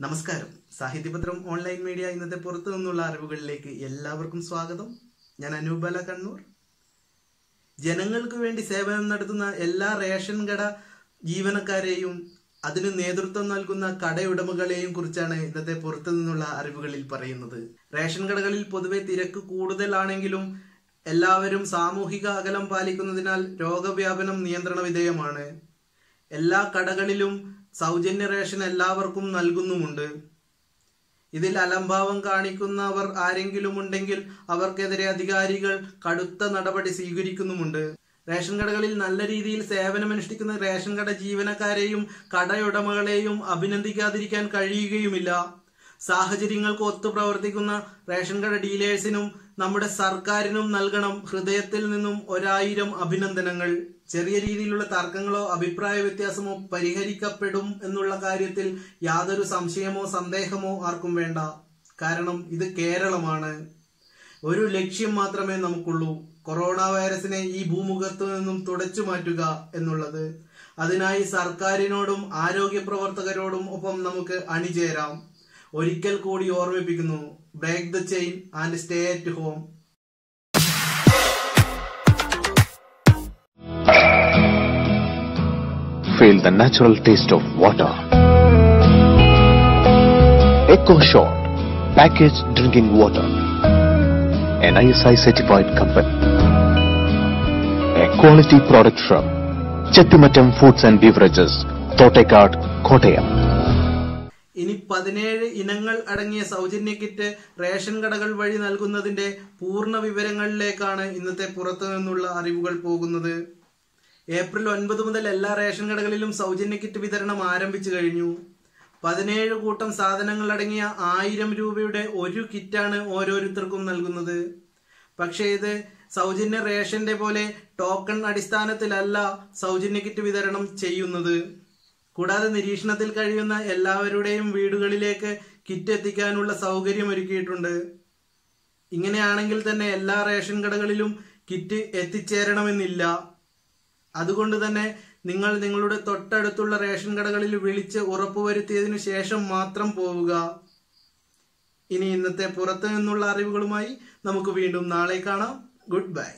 നമസ്കാരം സാഹിത്യപത്രം online media ഇന്നത്തെ പുറത്തു നിന്നുള്ള അറിവുകളിലേക്ക് എല്ലാവർക്കും സ്വാഗതം ഞാൻ അനൂപല കണ്ണൂർ ജനങ്ങൾക്ക് വേണ്ടി സേവനം നടത്തുന്ന എല്ലാ റേഷൻ കട ജീവനക്കാരെയും അതിന് നേതൃത്വം നൽകുന്ന കടയുടമകളെയും കുറിച്ചാണ് ഇന്നത്തെ പുറത്തു നിന്നുള്ള അറിവുകളിൽ പറയുന്നത് റേഷൻ കടകളിൽ പൊതുവെ തിരക്ക് കൂടുതലാണെങ്കിലും എല്ലാവരും സാമൂഹിക അകലം പാലിക്കുന്നതിനാൽ രോഗവ്യാപനം നിയന്ത്രണ വിധേയമാണ് എല്ലാ കടകളിലും സൗജന്യ റേഷൻ എല്ലാവർക്കും നൽകുന്നുമുണ്ട് ഇതിൽ അലംഭാവം കാണിക്കുന്നവർ ആരെങ്കിലും ഉണ്ടെങ്കിൽ അവർക്കെതിരെ അധികാരികൾ കടുത്ത നടപടി സ്വീകരിക്കുന്നുമുണ്ട് റേഷൻ കടകളിൽ നല്ല രീതിയിൽ സേവനമനുഷ്ഠിക്കുന്ന റേഷൻ കട ജീവനക്കാരെയും കടയുടമകളെയും അഭിനന്ദിക്കാതിരിക്കാൻ കഴിയുകയുമില്ല സാഹചര്യങ്ങൾക്ക് ഒത്തു പ്രവർത്തിക്കുന്ന റേഷൻ കട ഡീലേഴ്സിനും നമ്മുടെ സർക്കാരിനും നൽകണം ഹൃദയത്തിൽ നിന്നും ഒരായിരം അഭിനന്ദനങ്ങൾ ചെറിയ രീതിയിലുള്ള തർക്കങ്ങളോ അഭിപ്രായ വ്യത്യാസമോ പരിഹരിക്കപ്പെടും എന്നുള്ള കാര്യത്തിൽ യാതൊരു സംശയമോ സന്ദേഹമോ ആർക്കും വേണ്ട കാരണം ഇത് കേരളമാണ് ഒരു ലക്ഷ്യം മാത്രമേ നമുക്കുള്ളൂ കൊറോണ വൈറസിനെ ഈ ഭൂമുഖത്തു നിന്നും തുടച്ചു മാറ്റുക എന്നുള്ളത് അതിനായി സർക്കാരിനോടും ആരോഗ്യ പ്രവർത്തകരോടും ഒപ്പം നമുക്ക് അണിചേരാം ഒരിക്കൽ കൂടി ഓർമ്മിപ്പിക്കുന്നു break the chain and stay at home Feel the natural taste of water. Echo Short, packaged drinking water. An ISI certified company. A quality product from Chettimatam Foods and Beverages, Thotekad, Kottayam. ഇനി പതിനേഴ് ഇനങ്ങൾ അടങ്ങിയ സൗജന്യ kit ration കടകൾ വഴി നൽകുന്നതിന്റെ പൂർണ്ണ വിവരങ്ങളിലേക്കാണ് ഇന്നത്തെ പുറത്തു നിന്നുള്ള അറിവുകൾ പോകുന്നത് ഏപ്രിൽ ഒൻപത് മുതൽ എല്ലാ റേഷൻ കടകളിലും സൗജന്യ കിറ്റ് വിതരണം ആരംഭിച്ചു കഴിഞ്ഞു പതിനേഴ് കൂട്ടം സാധനങ്ങൾ അടങ്ങിയ ആയിരം രൂപയുടെ ഒരു കിറ്റാണ് ഓരോരുത്തർക്കും നൽകുന്നത് പക്ഷേ ഇത് സൗജന്യ റേഷന്റെ പോലെ ടോക്കൺ അടിസ്ഥാനത്തിലല്ല സൗജന്യ കിറ്റ് വിതരണം ചെയ്യുന്നത് കൂടാതെ നിരീക്ഷണത്തിൽ കഴിയുന്ന എല്ലാവരുടെയും വീടുകളിലേക്ക് കിറ്റ് എത്തിക്കാനുള്ള സൗകര്യം ഒരുക്കിയിട്ടുണ്ട് ഇങ്ങനെയാണെങ്കിൽ തന്നെ എല്ലാ റേഷൻ കടകളിലും കിറ്റ് എത്തിച്ചേരണമെന്നില്ല അതുകൊണ്ട് തന്നെ നിങ്ങൾ നിങ്ങളുടെ തൊട്ടടുത്തുള്ള റേഷൻ കടകളിൽ വിളിച്ച് ഉറപ്പുവരുത്തിയതിനു ശേഷം മാത്രം പോവുക ഇനി ഇന്നത്തെ പുറത്തു നിന്നുള്ള അറിവുകളുമായി നമുക്ക് വീണ്ടും നാളെ കാണാം ഗുഡ് ബൈ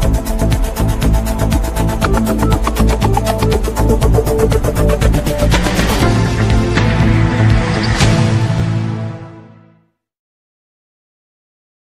Thank you.